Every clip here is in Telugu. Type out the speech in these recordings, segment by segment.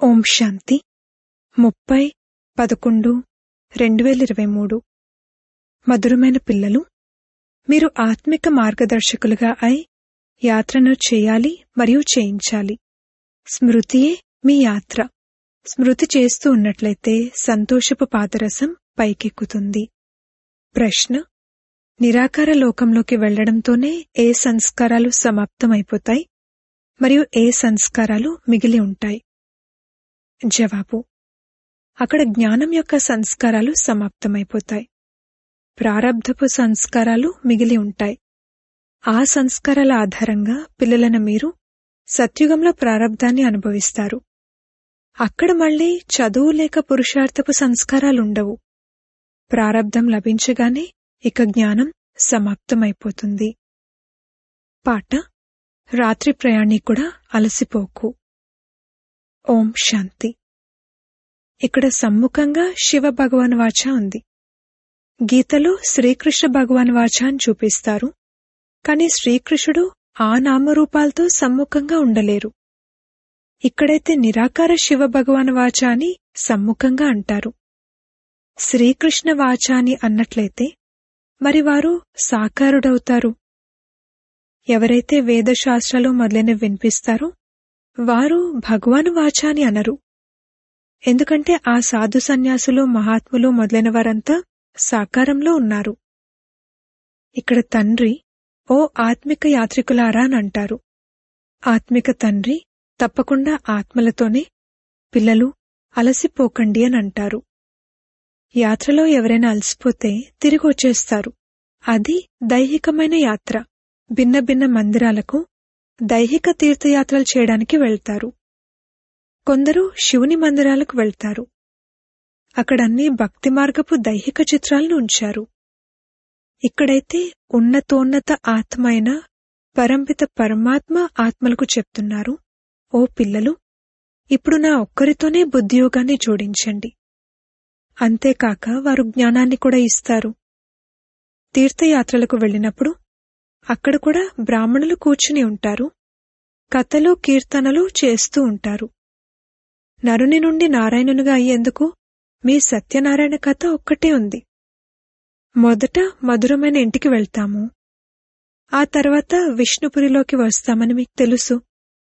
ఓం శాంతి ముప్పై పదకొండు రెండు వేల ఇరవై మూడు మధురమైన పిల్లలు మీరు ఆత్మిక మార్గదర్శకులుగా అయి యాత్రను చేయాలి మరియు చేయించాలి స్మృతియే మీ యాత్ర స్మృతి చేస్తూ ఉన్నట్లయితే సంతోషపు పాదరసం పైకెక్కుతుంది ప్రశ్న నిరాకార లోకంలోకి వెళ్లడంతోనే ఏ సంస్కారాలు సమాప్తమైపోతాయి మరియు ఏ సంస్కారాలు మిగిలి ఉంటాయి జవాబు అక్కడ జ్ఞానం యొక్క సంస్కారాలు సమాప్తమైపోతాయి ప్రారబ్ధపు సంస్కారాలు మిగిలి ఉంటాయి ఆ సంస్కారాల ఆధారంగా పిల్లలను మీరు సత్యుగంలో ప్రారబ్ధాన్ని అనుభవిస్తారు అక్కడ మళ్ళీ చదువు లేక పురుషార్థపు సంస్కారాలుండవు ప్రారబ్ధం లభించగానే ఇక జ్ఞానం సమాప్తమైపోతుంది పాట రాత్రి ప్రయాణికుడా అలసిపోకు ఓం శాంతి ఇక్కడ సమ్ముఖంగా శివ భగవాన్ వాచ ఉంది గీతలో శ్రీకృష్ణ భగవాన్ వాచ అని చూపిస్తారు కాని శ్రీకృష్ణుడు ఆ నామరూపాలతో సమ్ముఖంగా ఉండలేరు ఇక్కడైతే నిరాకార శివ భగవాన్ వాచ అని సమ్ముఖంగా అంటారు శ్రీకృష్ణ వాచ అని అన్నట్లయితే మరి వారు సాకారుడవుతారు ఎవరైతే వేదశాస్త్రాలు మొదలైనవి వినిపిస్తారో వారు భగవాను వాచ అని అనరు ఎందుకంటే ఆ సాధు సన్యాసులు మహాత్ములు మొదలైన వారంతా సాకారంలో ఉన్నారు ఇక్కడ తండ్రి ఓ ఆత్మిక యాత్రికులారా అని అంటారు ఆత్మిక తండ్రి తప్పకుండా ఆత్మలతోనే పిల్లలు అలసిపోకండి అని అంటారు యాత్రలో ఎవరైనా అలసిపోతే తిరిగి వచ్చేస్తారు అది దైహికమైన యాత్ర భిన్న భిన్న మందిరాలకు దైహిక తీర్థయాత్రలు చేయడానికి వెళ్తారు కొందరు శివుని మందిరాలకు వెళ్తారు అక్కడన్నీ భక్తి మార్గపు దైహిక చిత్రాలను ఉంచారు ఇక్కడైతే ఉన్నతోన్నత ఆత్మ అయిన పరంపిత పరమాత్మ ఆత్మలకు చెప్తున్నారు ఓ పిల్లలు ఇప్పుడు నా ఒక్కరితోనే బుద్ధియోగాన్ని జోడించండి అంతేకాక వారు జ్ఞానాన్ని కూడా ఇస్తారు తీర్థయాత్రలకు వెళ్ళినప్పుడు అక్కడ కూడా బ్రాహ్మణులు కూర్చుని ఉంటారు కథలు కీర్తనలు చేస్తూ ఉంటారు నరుని నుండి నారాయణునిగా అయ్యేందుకు మీ సత్యనారాయణ కథ ఒక్కటే ఉంది మొదట మధురమైన ఇంటికి వెళ్తాము ఆ తర్వాత విష్ణుపురిలోకి వస్తామని మీకు తెలుసు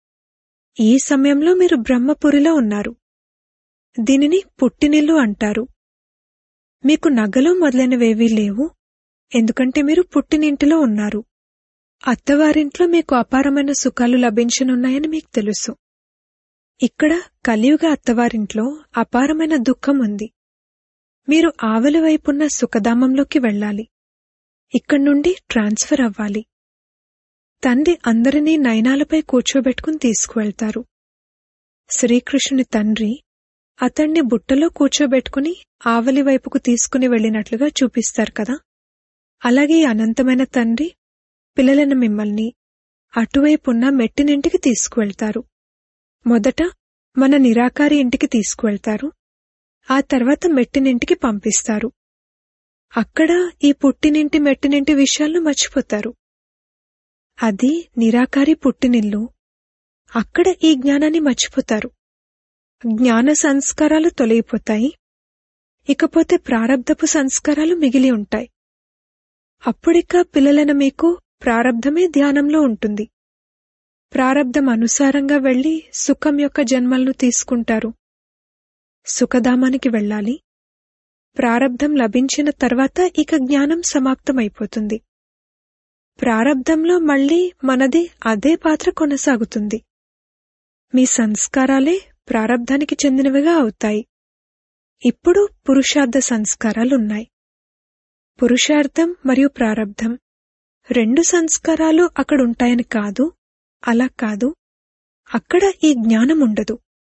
ఈ సమయంలో మీరు బ్రహ్మపురిలో ఉన్నారు దీనిని పుట్టినిల్లు అంటారు మీకు నగలు మొదలైనవేవీ లేవు ఎందుకంటే మీరు పుట్టినింటిలో ఉన్నారు అత్తవారింట్లో మీకు అపారమైన సుఖాలు లభించనున్నాయని మీకు తెలుసు ఇక్కడ కలియుగ అత్తవారింట్లో అపారమైన దుఃఖం ఉంది మీరు ఆవలి వైపున్న సుఖధామంలోకి వెళ్ళాలి ఇక్కడి నుండి ట్రాన్స్ఫర్ అవ్వాలి తండ్రి అందరినీ నయనాలపై కూర్చోబెట్టుకుని తీసుకువెళ్తారు శ్రీకృష్ణుని తండ్రి అతణ్ణి బుట్టలో కూర్చోబెట్టుకుని ఆవలి వైపుకు తీసుకుని వెళ్ళినట్లుగా చూపిస్తారు కదా అలాగే అనంతమైన తండ్రి పిల్లలను మిమ్మల్ని అటువైపున్న మెట్టినింటికి తీసుకువెళ్తారు మొదట మన నిరాకారి ఇంటికి తీసుకువెళ్తారు ఆ తర్వాత మెట్టినింటికి పంపిస్తారు అక్కడ ఈ పుట్టినింటి మెట్టినింటి విషయాలను మర్చిపోతారు అది నిరాకారి పుట్టినిల్లు అక్కడ ఈ జ్ఞానాన్ని మర్చిపోతారు జ్ఞాన సంస్కారాలు తొలగిపోతాయి ఇకపోతే ప్రారబ్ధపు సంస్కారాలు మిగిలి ఉంటాయి అప్పుడిక పిల్లలను మీకు ప్రారబ్ధమే ధ్యానంలో ఉంటుంది ప్రారబ్ధం అనుసారంగా వెళ్లి సుఖం యొక్క జన్మలను తీసుకుంటారు సుఖధామానికి వెళ్ళాలి ప్రారబ్ధం లభించిన తర్వాత ఇక జ్ఞానం సమాప్తమైపోతుంది ప్రారబ్ధంలో మళ్లీ మనది అదే పాత్ర కొనసాగుతుంది మీ సంస్కారాలే ప్రారబ్ధానికి చెందినవిగా అవుతాయి ఇప్పుడు పురుషార్థ సంస్కారాలున్నాయి పురుషార్థం మరియు ప్రారబ్ధం రెండు సంస్కారాలు అక్కడుంటాయని కాదు అలా కాదు అక్కడ ఈ జ్ఞానం ఉండదు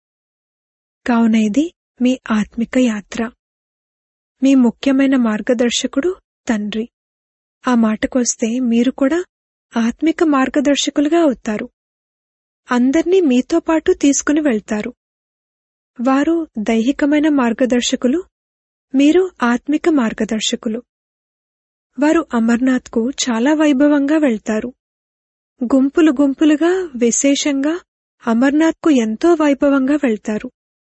కావున ఇది మీ ఆత్మిక యాత్ర మీ ముఖ్యమైన మార్గదర్శకుడు తండ్రి ఆ మాటకొస్తే మీరు కూడా ఆత్మిక మార్గదర్శకులుగా అవుతారు అందర్నీ మీతో పాటు తీసుకుని వెళ్తారు వారు దైహికమైన మార్గదర్శకులు మీరు ఆత్మిక మార్గదర్శకులు వారు అమర్నాథ్కు చాలా వైభవంగా వెళ్తారు గుంపులు గుంపులుగా విశేషంగా అమర్నాథ్కు ఎంతో వైభవంగా వెళ్తారు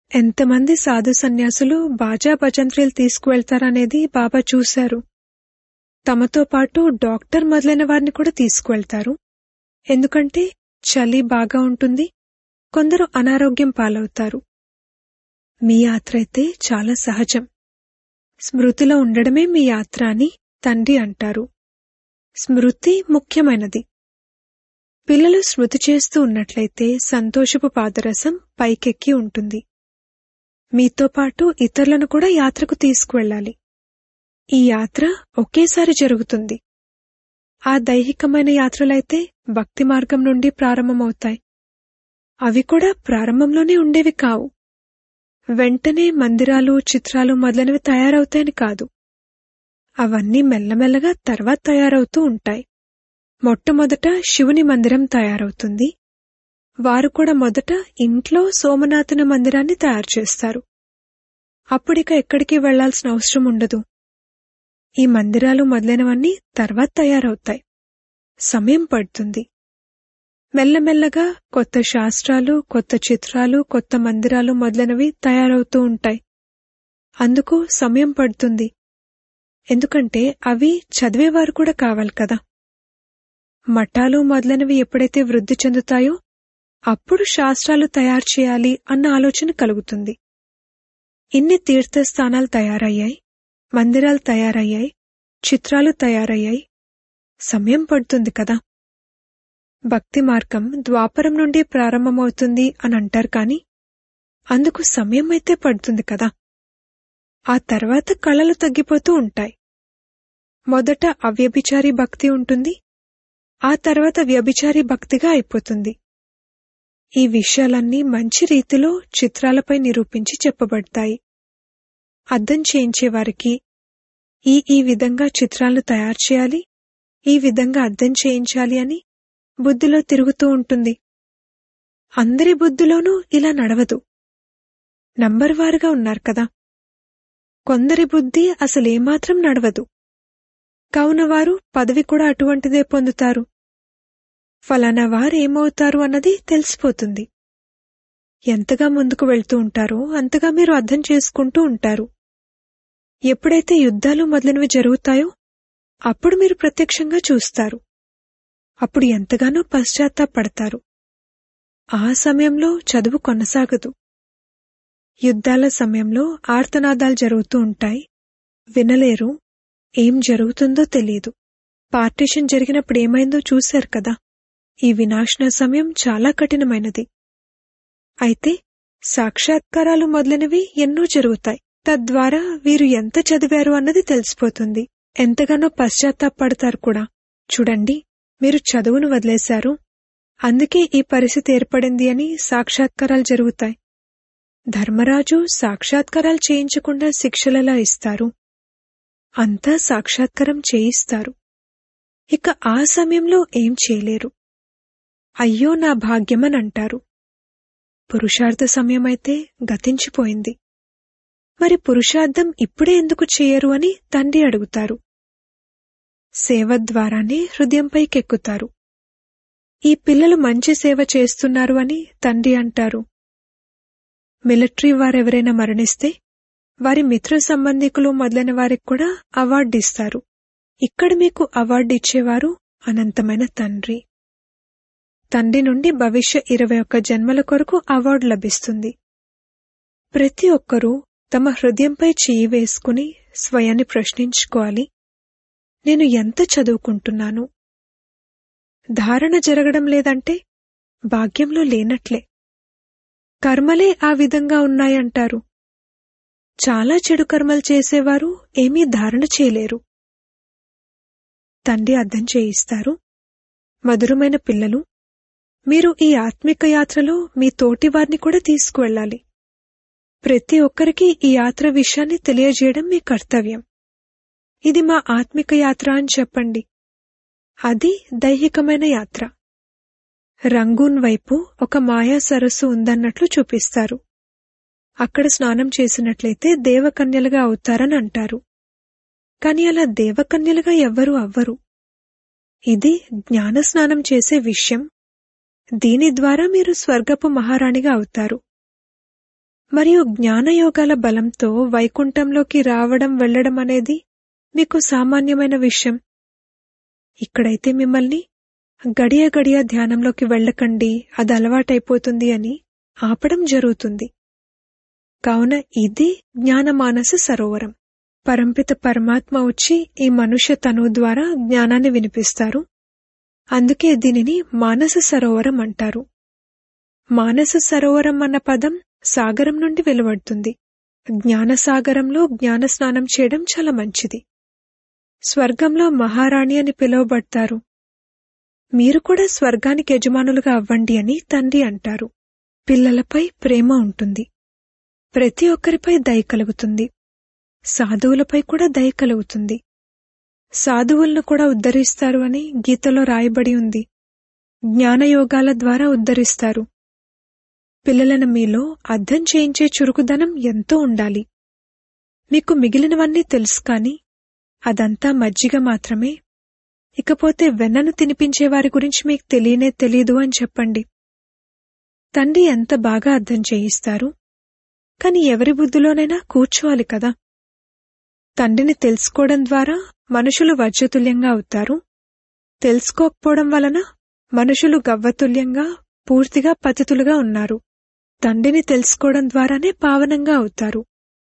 ఎంతమంది సాధు సన్యాసులు బాజా భజంత్రీలు తీసుకువెళ్తారనేది బాబా చూశారు తమతో పాటు డాక్టర్ మొదలైన వారిని కూడా తీసుకువెళ్తారు ఎందుకంటే చలి బాగా ఉంటుంది కొందరు అనారోగ్యం పాలవుతారు మీ యాత్ర అయితే చాలా సహజం స్మృతిలో ఉండడమే మీ యాత్ర అని తండ్రి అంటారు స్మృతి ముఖ్యమైనది పిల్లలు స్మృతి చేస్తూ ఉన్నట్లయితే సంతోషపు పాదరసం పైకెక్కి ఉంటుంది మీతో పాటు ఇతరులను కూడా యాత్రకు తీసుకువెళ్ళాలి ఈ యాత్ర ఒకేసారి జరుగుతుంది ఆ దైహికమైన యాత్రలైతే భక్తి మార్గం నుండి ప్రారంభమవుతాయి అవి కూడా ప్రారంభంలోనే ఉండేవి కావు వెంటనే మందిరాలు చిత్రాలు మొదలైనవి తయారవుతాయని కాదు అవన్నీ మెల్లమెల్లగా తర్వాత తయారవుతూ ఉంటాయి మొట్టమొదట శివుని మందిరం తయారవుతుంది వారు కూడా మొదట ఇంట్లో సోమనాథుని మందిరాన్ని తయారు చేస్తారు అప్పుడిక ఎక్కడికి వెళ్లాల్సిన అవసరం ఉండదు ఈ మందిరాలు మొదలైనవన్నీ తర్వాత తయారవుతాయి సమయం పడుతుంది మెల్లమెల్లగా కొత్త శాస్త్రాలు కొత్త చిత్రాలు కొత్త మందిరాలు మొదలైనవి తయారవుతూ ఉంటాయి అందుకు సమయం పడుతుంది ఎందుకంటే అవి చదివేవారు కూడా కావాలి కదా మఠాలు మొదలైనవి ఎప్పుడైతే వృద్ధి చెందుతాయో అప్పుడు శాస్త్రాలు తయారు చేయాలి అన్న ఆలోచన కలుగుతుంది ఇన్ని తీర్థస్థానాలు తయారయ్యాయి మందిరాలు తయారయ్యాయి చిత్రాలు తయారయ్యాయి సమయం పడుతుంది కదా భక్తి మార్గం ద్వాపరం నుండి ప్రారంభమవుతుంది అని అంటారు కాని అందుకు సమయం అయితే పడుతుంది కదా ఆ తర్వాత కళలు తగ్గిపోతూ ఉంటాయి మొదట అవ్యభిచారి భక్తి ఉంటుంది ఆ తర్వాత వ్యభిచారి భక్తిగా అయిపోతుంది ఈ విషయాలన్నీ మంచి రీతిలో చిత్రాలపై నిరూపించి చెప్పబడతాయి అర్థం చేయించేవారికి ఈ ఈ విధంగా చిత్రాలు తయారు చేయాలి ఈ విధంగా అర్థం చేయించాలి అని బుద్ధిలో తిరుగుతూ ఉంటుంది అందరి బుద్ధిలోనూ ఇలా నడవదు నంబర్ వారుగా ఉన్నారు కదా కొందరి బుద్ధి అసలేమాత్రం నడవదు కావున వారు పదవి కూడా అటువంటిదే పొందుతారు ఫలానా వారు ఏమవుతారు అన్నది తెలిసిపోతుంది ఎంతగా ముందుకు వెళ్తూ ఉంటారో అంతగా మీరు అర్థం చేసుకుంటూ ఉంటారు ఎప్పుడైతే యుద్ధాలు మొదలైనవి జరుగుతాయో అప్పుడు మీరు ప్రత్యక్షంగా చూస్తారు అప్పుడు ఎంతగానో పశ్చాత్తాపడతారు ఆ సమయంలో చదువు కొనసాగదు యుద్ధాల సమయంలో ఆర్తనాదాలు జరుగుతూ ఉంటాయి వినలేరు ఏం జరుగుతుందో తెలియదు పార్టీషన్ జరిగినప్పుడు ఏమైందో చూశారు కదా ఈ వినాశన సమయం చాలా కఠినమైనది అయితే సాక్షాత్కారాలు మొదలైనవి ఎన్నో జరుగుతాయి తద్వారా వీరు ఎంత చదివారు అన్నది తెలిసిపోతుంది ఎంతగానో పశ్చాత్తాపడతారు కూడా చూడండి మీరు చదువును వదిలేశారు అందుకే ఈ పరిస్థితి ఏర్పడింది అని సాక్షాత్కారాలు జరుగుతాయి ధర్మరాజు సాక్షాత్కారాలు చేయించకుండా శిక్షలలా ఇస్తారు అంతా సాక్షాత్కారం చేయిస్తారు ఇక ఆ సమయంలో ఏం చేయలేరు అయ్యో నా భాగ్యమని అంటారు పురుషార్థ సమయమైతే గతించిపోయింది మరి పురుషార్థం ఇప్పుడే ఎందుకు చేయరు అని తండ్రి అడుగుతారు సేవ ద్వారానే హృదయంపైకెక్కుతారు ఈ పిల్లలు మంచి సేవ చేస్తున్నారు అని తండ్రి అంటారు మిలిటరీ వారెవరైనా మరణిస్తే వారి మిత్ర సంబంధికులు మొదలైన వారికి కూడా అవార్డు ఇస్తారు ఇక్కడ మీకు అవార్డు ఇచ్చేవారు అనంతమైన తండ్రి తండ్రి నుండి భవిష్య ఇరవై ఒక్క జన్మల కొరకు అవార్డు లభిస్తుంది ప్రతి ఒక్కరూ తమ హృదయంపై చేయి వేసుకుని స్వయాన్ని ప్రశ్నించుకోవాలి నేను ఎంత చదువుకుంటున్నాను ధారణ జరగడం లేదంటే భాగ్యంలో లేనట్లే కర్మలే ఆ విధంగా ఉన్నాయంటారు చాలా చెడు కర్మలు చేసేవారు ఏమీ ధారణ చేయలేరు తండ్రి అర్థం చేయిస్తారు మధురమైన పిల్లలు మీరు ఈ ఆత్మిక యాత్రలో మీ తోటి వారిని కూడా తీసుకువెళ్ళాలి ప్రతి ఒక్కరికి ఈ యాత్ర విషయాన్ని తెలియజేయడం మీ కర్తవ్యం ఇది మా ఆత్మిక యాత్ర అని చెప్పండి అది దైహికమైన యాత్ర రంగూన్ వైపు ఒక మాయా సరస్సు ఉందన్నట్లు చూపిస్తారు అక్కడ స్నానం చేసినట్లయితే దేవకన్యలుగా అవుతారని అంటారు కాని అలా దేవకన్యలుగా ఎవ్వరూ అవ్వరు ఇది జ్ఞాన స్నానం చేసే విషయం దీని ద్వారా మీరు స్వర్గపు మహారాణిగా అవుతారు మరియు జ్ఞానయోగాల బలంతో వైకుంఠంలోకి రావడం వెళ్ళడం అనేది మీకు సామాన్యమైన విషయం ఇక్కడైతే మిమ్మల్ని గడియ గడియ ధ్యానంలోకి వెళ్ళకండి అది అలవాటైపోతుంది అని ఆపడం జరుగుతుంది కావున ఇది జ్ఞానమానస సరోవరం పరంపిత పరమాత్మ వచ్చి ఈ మనుష్య తనువు ద్వారా జ్ఞానాన్ని వినిపిస్తారు అందుకే దీనిని మానస సరోవరం అంటారు మానస సరోవరం అన్న పదం సాగరం నుండి వెలువడుతుంది జ్ఞానసాగరంలో జ్ఞాన స్నానం చేయడం చాలా మంచిది స్వర్గంలో మహారాణి అని పిలువబడతారు మీరు కూడా స్వర్గానికి యజమానులుగా అవ్వండి అని తండ్రి అంటారు పిల్లలపై ప్రేమ ఉంటుంది ప్రతి ఒక్కరిపై దయ కలుగుతుంది సాధువులపై కూడా దయ కలుగుతుంది సాధువులను కూడా ఉద్ధరిస్తారు అని గీతలో రాయబడి ఉంది జ్ఞానయోగాల ద్వారా ఉద్ధరిస్తారు పిల్లలను మీలో అర్థం చేయించే చురుకుదనం ఎంతో ఉండాలి మీకు మిగిలినవన్నీ తెలుసు కాని అదంతా మజ్జిగ మాత్రమే ఇకపోతే వెన్నను తినిపించే వారి గురించి మీకు తెలియనే తెలీదు అని చెప్పండి తండ్రి ఎంత బాగా అర్థం చేయిస్తారు కాని ఎవరి బుద్ధిలోనైనా కూర్చోవాలి కదా తండ్రిని తెలుసుకోవడం ద్వారా మనుషులు వజ్రతుల్యంగా అవుతారు తెలుసుకోకపోవడం వలన మనుషులు గవ్వతుల్యంగా పూర్తిగా పతితులుగా ఉన్నారు తండ్రిని తెలుసుకోవడం ద్వారానే పావనంగా అవుతారు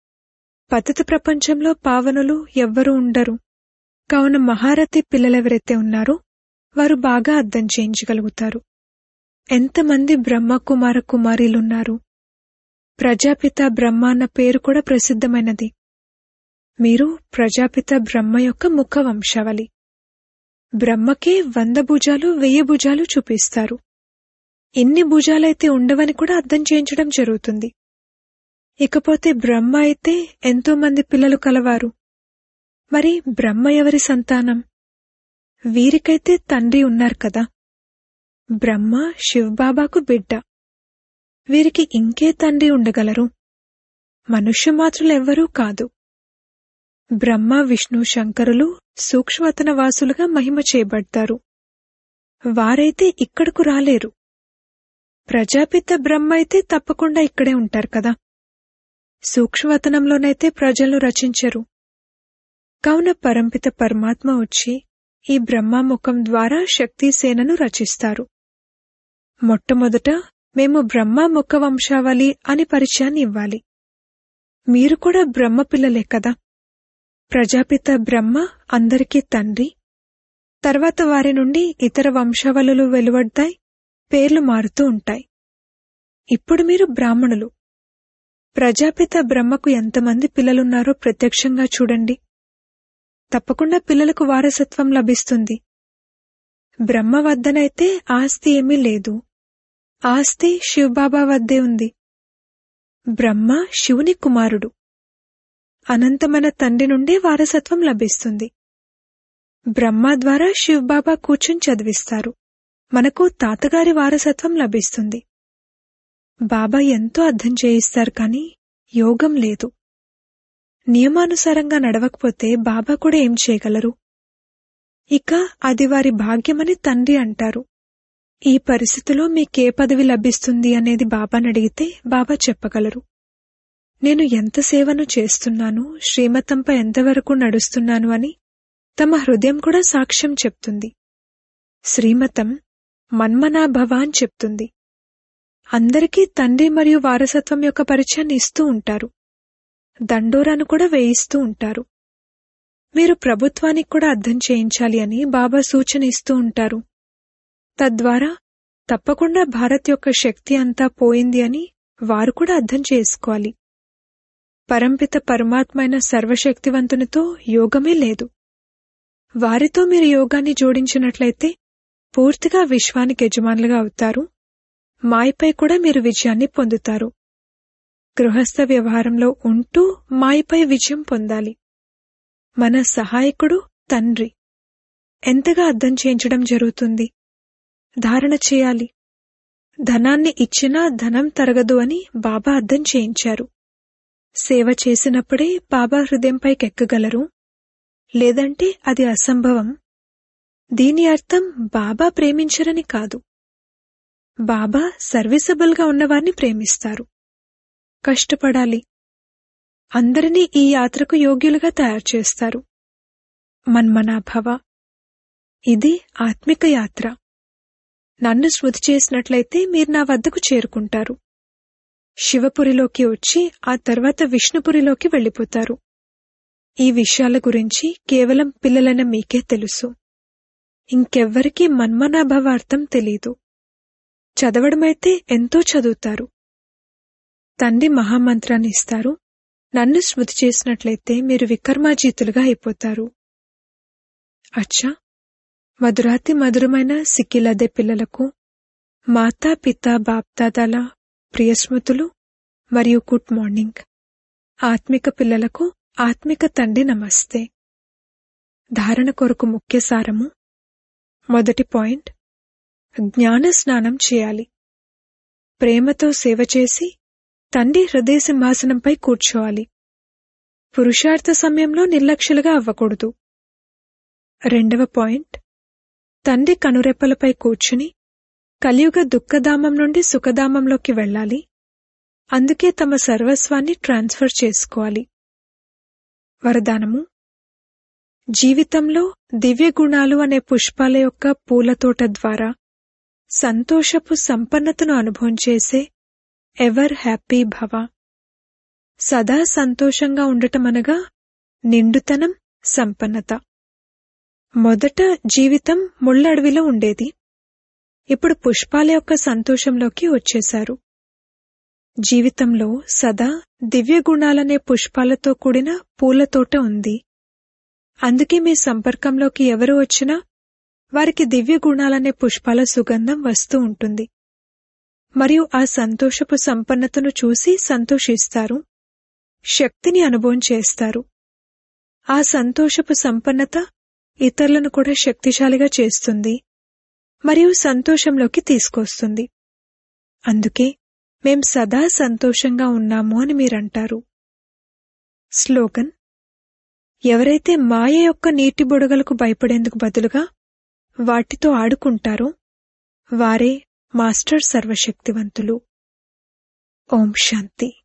పతిత ప్రపంచంలో పావనులు ఎవ్వరూ ఉండరు కావున మహారథి పిల్లలెవరైతే ఉన్నారో వారు బాగా అర్థం చేయించగలుగుతారు ఎంతమంది బ్రహ్మ కుమార కుమారీలున్నారు ప్రజాపిత బ్రహ్మ అన్న పేరు కూడా ప్రసిద్ధమైనది మీరు ప్రజాపిత బ్రహ్మ యొక్క ముఖ వంశావళి బ్రహ్మకే వంద భుజాలు వెయ్యి భుజాలు చూపిస్తారు ఎన్ని భుజాలైతే ఉండవని కూడా అర్థం చేయించడం జరుగుతుంది ఇకపోతే బ్రహ్మ అయితే ఎంతో మంది పిల్లలు కలవారు మరి బ్రహ్మ ఎవరి సంతానం వీరికైతే తండ్రి ఉన్నారు కదా బ్రహ్మ శివబాబాకు బిడ్డ వీరికి ఇంకే తండ్రి ఉండగలరు మనుష్యమాత్రులెవ్వరూ కాదు బ్రహ్మ విష్ణు శంకరులు సూక్ష్మతన వాసులుగా మహిమ చేయబడతారు వారైతే ఇక్కడకు రాలేరు ప్రజాపిత బ్రహ్మ అయితే తప్పకుండా ఇక్కడే ఉంటారు కదా సూక్ష్మవతనంలోనైతే ప్రజలను రచించరు కావున పరంపిత పరమాత్మ వచ్చి ఈ బ్రహ్మముఖం ద్వారా శక్తి సేనను రచిస్తారు మొట్టమొదట మేము బ్రహ్మ ముఖ వంశావళి అని పరిచయాన్ని ఇవ్వాలి మీరు కూడా బ్రహ్మ పిల్లలే కదా ప్రజాపిత బ్రహ్మ అందరికీ తండ్రి తర్వాత వారి నుండి ఇతర వంశావళులు వెలువడతాయి పేర్లు మారుతూ ఉంటాయి ఇప్పుడు మీరు బ్రాహ్మణులు ప్రజాపిత బ్రహ్మకు ఎంతమంది పిల్లలున్నారో ప్రత్యక్షంగా చూడండి తప్పకుండా పిల్లలకు వారసత్వం లభిస్తుంది బ్రహ్మ వద్దనైతే ఆస్తి ఏమీ లేదు ఆస్తి శివబాబా వద్దే ఉంది బ్రహ్మ శివుని కుమారుడు అనంతమైన తండ్రి నుండే వారసత్వం లభిస్తుంది బ్రహ్మ ద్వారా శివబాబా కూర్చుని చదివిస్తారు మనకు తాతగారి వారసత్వం లభిస్తుంది బాబా ఎంతో అర్థం చేయిస్తారు కాని యోగం లేదు నియమానుసారంగా నడవకపోతే బాబా కూడా ఏం చేయగలరు ఇక అది వారి భాగ్యమని తండ్రి అంటారు ఈ పరిస్థితిలో మీకే పదవి లభిస్తుంది అనేది బాబాని అడిగితే బాబా చెప్పగలరు నేను ఎంత సేవను చేస్తున్నాను శ్రీమతంపై ఎంతవరకు నడుస్తున్నాను అని తమ హృదయం కూడా సాక్ష్యం చెప్తుంది శ్రీమతం మన్మనాభవ అని చెప్తుంది అందరికీ తండ్రి మరియు వారసత్వం యొక్క పరిచయాన్ని ఇస్తూ ఉంటారు దండోరాను కూడా వేయిస్తూ ఉంటారు మీరు ప్రభుత్వానికి కూడా అర్థం చేయించాలి అని బాబా సూచన ఇస్తూ ఉంటారు తద్వారా తప్పకుండా భారత్ యొక్క శక్తి అంతా పోయింది అని వారు కూడా అర్థం చేసుకోవాలి పరంపిత పరమాత్మైన సర్వశక్తివంతునితో యోగమే లేదు వారితో మీరు యోగాన్ని జోడించినట్లయితే పూర్తిగా విశ్వానికి యజమానులుగా అవుతారు మాయపై కూడా మీరు విజయాన్ని పొందుతారు గృహస్థ వ్యవహారంలో ఉంటూ మాయపై విజయం పొందాలి మన సహాయకుడు తండ్రి ఎంతగా అర్థం చేయించడం జరుగుతుంది ధారణ చేయాలి ధనాన్ని ఇచ్చినా ధనం తరగదు అని బాబా అర్థం చేయించారు సేవ చేసినప్పుడే బాబా హృదయంపైకెక్కగలరు లేదంటే అది అసంభవం దీని అర్థం బాబా ప్రేమించరని కాదు బాబా సర్వీసబుల్గా ఉన్నవారిని ప్రేమిస్తారు కష్టపడాలి అందరినీ ఈ యాత్రకు యోగ్యులుగా తయారు చేస్తారు మన్మనాభవ ఇది ఆత్మిక యాత్ర నన్ను స్మృతి చేసినట్లయితే మీరు నా వద్దకు చేరుకుంటారు శివపురిలోకి వచ్చి ఆ తర్వాత విష్ణుపురిలోకి వెళ్ళిపోతారు ఈ విషయాల గురించి కేవలం పిల్లలైన మీకే తెలుసు ఇంకెవ్వరికీ మన్మనాభవార్థం తెలీదు చదవడమైతే ఎంతో చదువుతారు తండ్రి మహామంత్రాన్ని ఇస్తారు నన్ను స్మృతి చేసినట్లయితే మీరు వికర్మాజీతులుగా అయిపోతారు అచ్చా మధురాతి మధురమైన సిక్కిలదే పిల్లలకు మాతా పిత బాప్దాదాల ప్రియస్మృతులు మరియు గుడ్ మార్నింగ్ ఆత్మిక పిల్లలకు ఆత్మిక తండ్రి నమస్తే ధారణ కొరకు ముఖ్య సారము మొదటి పాయింట్ జ్ఞాన స్నానం చేయాలి ప్రేమతో సేవ చేసి తండ్రి హృదయ సింహాసనంపై కూర్చోవాలి పురుషార్థ సమయంలో నిర్లక్ష్యులుగా అవ్వకూడదు రెండవ పాయింట్ తండ్రి కనురెప్పలపై కూర్చుని కలియుగ దుఃఖధామం నుండి సుఖధామంలోకి వెళ్ళాలి అందుకే తమ సర్వస్వాన్ని ట్రాన్స్ఫర్ చేసుకోవాలి వరదానము జీవితంలో దివ్య గుణాలు అనే పుష్పాల యొక్క పూలతోట ద్వారా సంతోషపు సంపన్నతను అనుభవం చేసే ఎవర్ హ్యాపీ భవ సదా సంతోషంగా ఉండటం అనగా నిండుతనం సంపన్నత మొదట జీవితం ముళ్ళడవిలో ఉండేది ఇప్పుడు పుష్పాల యొక్క సంతోషంలోకి వచ్చేశారు జీవితంలో సదా దివ్య గుణాలనే పుష్పాలతో కూడిన పూలతోట ఉంది అందుకే మీ సంపర్కంలోకి ఎవరు వచ్చినా వారికి దివ్య గుణాలనే పుష్పాల సుగంధం వస్తూ ఉంటుంది మరియు ఆ సంతోషపు సంపన్నతను చూసి సంతోషిస్తారు శక్తిని అనుభవం చేస్తారు ఆ సంతోషపు సంపన్నత ఇతరులను కూడా శక్తిశాలిగా చేస్తుంది మరియు సంతోషంలోకి తీసుకొస్తుంది అందుకే మేం సదా సంతోషంగా ఉన్నాము అని మీరంటారు స్లోగన్ ఎవరైతే మాయ యొక్క నీటి బుడగలకు భయపడేందుకు బదులుగా వాటితో ఆడుకుంటారో వారే మాస్టర్ సర్వశక్తివంతులు ఓం శాంతి